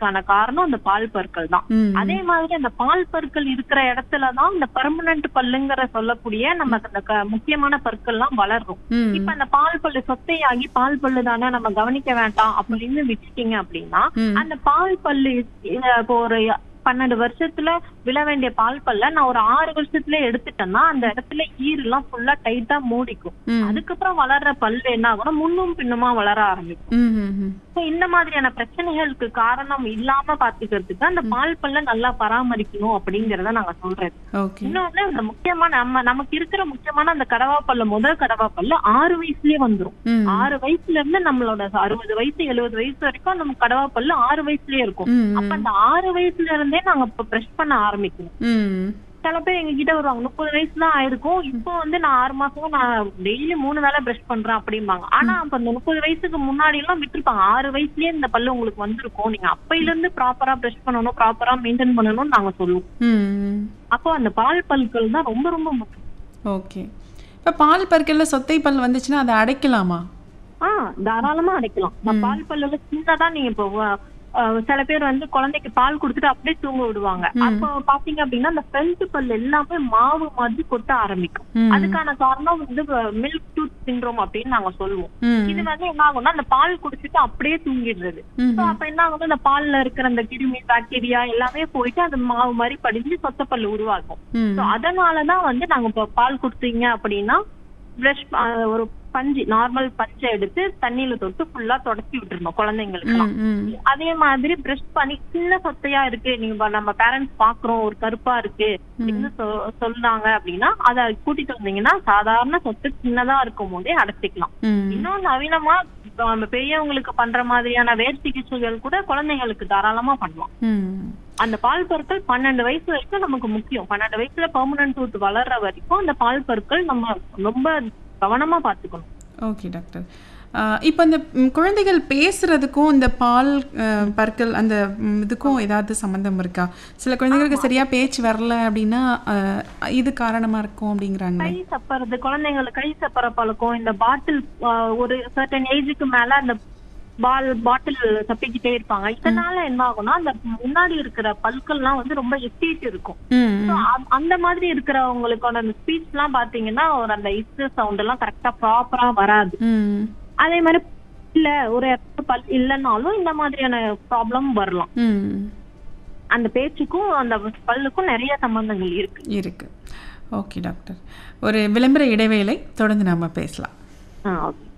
வர்றதுக்கான காரணம் அந்த பால் பற்கள் தான் ம். அதே மாதிரி அந்த பால் பற்கள் இருக்கிற இடத்துலதான் இந்த பெர்மனன்ட் பல்லுங்கிற சொல்லக்கூடிய நம்ம அந்த க- முக்கியமான பற்கள்லாம் வளரும் ம். இப்ப அந்த பால் பல்லு சொத்தையாகி பால் பல்லு தானே நம்ம கவனிக்க வேண்டாம் அப்படின்னு விட்டுட்டீங்க அப்படின்னா ம். அந்த பால் பல்லு அஹ், இப்போ ஒரு பன்னெண்டு வருஷத்துல விழ வேண்டிய பால் பல்ல நான் ஒரு ஆறு வருஷத்துல எடுத்துட்டேன்னா அந்த இடத்துல ஈர் எல்லாம் ஃபுல்லா டைட்டா மூடிக்கும் ம். அதுக்கப்புறம் வளர்ற பல்லு என்ன ஆகும்னா முன்னும் பின்னுமா வளர ஆரம்பிக்கும் ம், ம், ம். So, இந்த மாதிரியான பிரச்சனைகளுக்கு காரணம் இல்லாம பாத்துக்கிறதுக்கு அந்த பால் பல்ல நல்லா பராமரிக்கணும் அப்படிங்கறத நாங்க சொல்றது ஓகே இன்னொன்னு அந்த முக்கியமான நம்ம நமக்கு இருக்கிற முக்கியமான அந்த கடவா பல்ல முதல் கடவா பல்ல ஆறு வயசுலயே வந்துரும் ம். ஆறு வயசுல இருந்து நம்மளோட அறுபது வயசு எழுபது வயசு வரைக்கும் நம்ம கடவா பல்லு ஆறு வயசுலயே இருக்கும் ம், அப்ப அந்த ஆறு வயசுல இருந்தே நாங்க இப்ப பிரஷ் பண்ண ஆரம்பிக்கணும் ம். சில பேர் எங்க கிட்ட வருவாங்க முப்பது வயசு தான் ஆயிருக்கும் இப்போ வந்து நான் ஆறு மாசமா நான் டெய்லி மூணு வேளை பிரஷ் பண்றேன் அப்படிம்பாங்க ஆனா அப்ப அந்த முப்பது வயசுக்கு முன்னாடி எல்லாம் விட்டுருப்பாங்க ஆறு வயசுலயே இந்த பல்லு உங்களுக்கு வந்திருக்கும் நீங்க அப்பையில இருந்து ப்ராப்பரா பிரஷ் பண்ணணும் ப்ராப்பரா மெயின்டைன் பண்ணணும்னு நாங்க சொல்லுவோம் ம். அப்போ அந்த பால் பல்கள் தான் ரொம்ப ரொம்ப முக்கியம் ஓகே இப்போ பால் பற்கள்ல சொத்தை பல் வந்துச்சுன்னா அதை அடைக்கலாமா ஆஹ் தாராளமா அடைக்கலாம் நான் பால் பல்லுல சின்னதா நீங்க இப்போ அஹ், சில பேர் வந்து குழந்தைக்கு பால் கொடுத்துட்டு அப்படியே தூங்க விடுவாங்க அப்போ பாத்தீங்க அப்படின்னா அந்த ஃப்ரண்ட் பல் எல்லாமே மாவு மாதிரி கொட்ட ஆரம்பிக்கும் ம். அதுக்கான காரணம் வந்து மில்க் டூத் சிண்ட்ரோம் அப்படின்னு நாங்க சொல்லுவோம் ம். இது வந்து என்ன ஆகும்னா அந்த பால் குடிச்சிட்டு அப்படியே தூங்கிடுறது ம். So, அப்ப என்ன ஆகும்னா அந்த பால்ல இருக்கிற அந்த கிருமி பாக்டீரியா எல்லாமே போயிட்டு அது மாவு மாதிரி படிஞ்சு சொத்த பல்லு உருவாக்கும் ம். So, அதனாலதான் வந்து நாங்க இப்போ பால் கொடுத்தீங்க அப்படின்னா பிரஷ் ஒரு பஞ்சு நார்மல் பஞ்சை எடுத்து தண்ணியில தொட்டு ஃபுல்லா தொடச்சி விட்டுருணும் குழந்தைங்களுக்கு ம், ம். அதே மாதிரி பிரஷ் பண்ணி சின்ன சொத்தையா இருக்கு நீங்க ப- நம்ம பேரண்ட்ஸ் பாக்குறோம் ஒரு கருப்பா இருக்கு அப்படின்னு சொ- சொல்றாங்க அப்படின்னா அத கூட்டிட்டு வந்தீங்கன்னா சாதாரண சொத்து சின்னதா இருக்கும் போதே அடைச்சிக்கலாம் ம். இன்னும் நவீனமா இப்போ நம்ம பெரியவங்களுக்கு பண்ற மாதிரியான வேர் சிகிச்சைகள் கூட குழந்தைங்களுக்கு தாராளமா பண்ணலாம் ம். அந்த பால் பற்கள் பன்னெண்டு வயசு வரைக்கும் நமக்கு முக்கியம் பன்னெண்டு வயசுல பெர்மனன்ட் டூத் வளர்ற வரைக்கும் அந்த பால் பற்கள் நம்ம ரொம்ப கவனமா பாத்துக்கணும் ஓகே டாக்டர் இப்போ இந்த ம், குழந்தைகள் பேசுறதுக்கும் இந்த பால் அஹ், பற்கள் அந்த ம், இதுக்கும் ஏதாவது சம்மந்தம் இருக்கா சில குழந்தைகளுக்கு சரியா பேச்சு வரல அப்படின்னா அஹ், இது காரணமா இருக்கும் அப்படிங்கிறாங்க கை சப்பறது குழந்தைங்களுக்கு கை சப்பற பழக்கம் இந்த பாட்டில் ஒரு சர்டன் ஏஜுக்கு மேல அந்த பால் பாட்டில் சப்பிக்கிட்டே இருப்பாங்க இதனால என்ன ஆகும்னா அந்த முன்னாடி இருக்கிற பல்கள்லாம் வந்து ரொம்ப எட்டிட்டு இருக்கும் ம் So, அ- அந்த மாதிரி இருக்கிறவங்களுக்கான அந்த ஸ்பீச் எல்லாம் பாத்தீங்கன்னா ஒரு அந்த இஸ்டு சவுண்ட் எல்லாம் கரெக்டா ப்ராப்பரா வராது ம் அதே மாதிரி இல்ல ஒரு இடத்துல பல் இல்லைன்னாலும் இந்த மாதிரியான ப்ராப்ளம் வரலாம் ம் அந்த பேச்சுக்கும் அந்த பல்லுக்கும் நிறைய சம்பந்தங்கள் இருக்கு இருக்கு ஓகே டாக்டர் ஒரு விளம்பர இடைவேளை தொடர்ந்து நாம பேசலாம் ஆ ஓகே